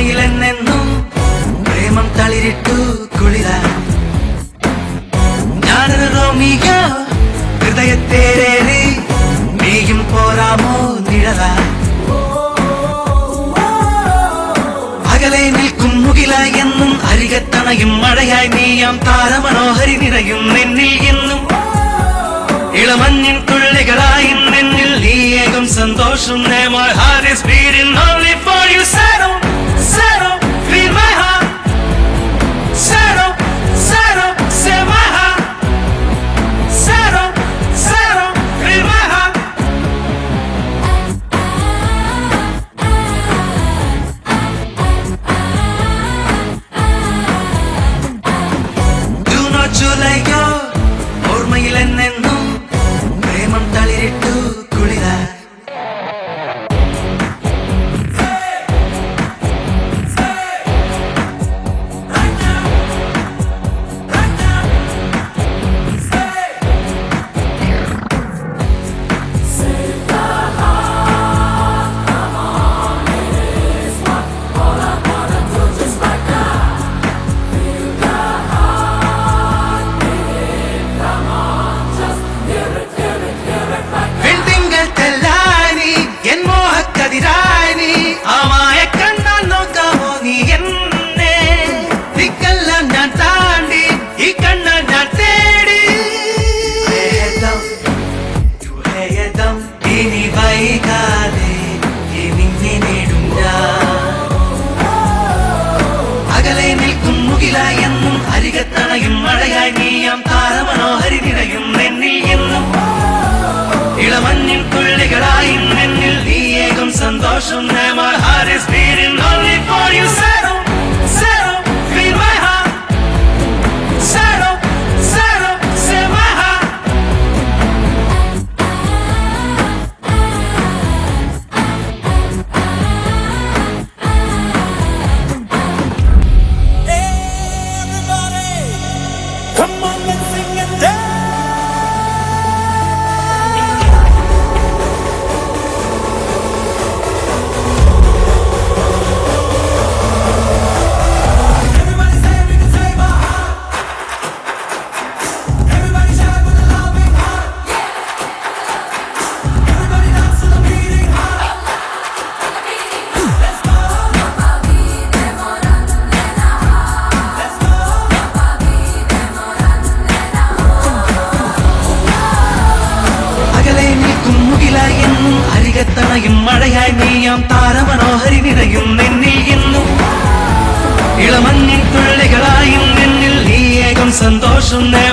ഓർമ്മയിൽ എന്നെന്നും പ്രേമം തളിരിട്ടു കുളിര ഞാനൊരു റോമിയോ ഹൃദയത്തേരേറി നീയും പോരാമോ നിഴല അകലെ നിൽക്കും മുകില എന്നും അരികത്തണയും മഴയായി നീയാം താരമനോഹരി നിറയും നിന്നിൽ എന്നും ഇളമഞ്ഞിൻ തുള്ളികളായി നിന്നിൽ നീയേകം സന്തോഷം My heart is beating only for you Settle, settle, feel my heart Settle, settle, say my heart Settle, settle, feel my heart Do not you let go ഓർമ്മയിൽ എന്നെന്നും പ്രേമം തളിരിട്ടു കുളിര വെൺതിങ്കൾ തെല്ലായി നീ എൻ മോഹക്കതിരായി നീ ആമായ കണ്ണാൽ നോക്കാമോ നീ എന്നെ ദിക്കെല്ലാം ഞാൻ താണ്ടി ഈ കണ്ണാൽ ഞാൻ തേടി ഭേദം, ഭേദം, ഇനി വൈകാതെ ഇനിഞ്ഞി നേടും ഞാൻ അകലെ നിൽക്കും മുകിലായി എന്നും അരികത്തണയും മഴയായി നീയാം താരമനോഹരി നിറയും നെന്നിൽ എന്നും ഇളമഞ്ഞിൻ തുള്ളികളായി നിന്നിൽ നീയേകം സന്തോഷം My heart is beating only for you Settle, settle, feel my heart Settle, settle, say my heart Come on, let's sing and dance. Everybody say we can save our heart. Everybody shout with a loving heart. Everybody dance to the beating heart. Let's go. Let's go. അകലെ നിൽക്കും മുകിലായി എന്നും അരികത്തണയും മഴയായി നീയാം താരമനോഹരി നിറയും നിന്നിൽ എന്നും ഇളമഞ്ഞിൻ തുള്ളികളായും നിന്നിൽ നീയേകം സന്തോഷം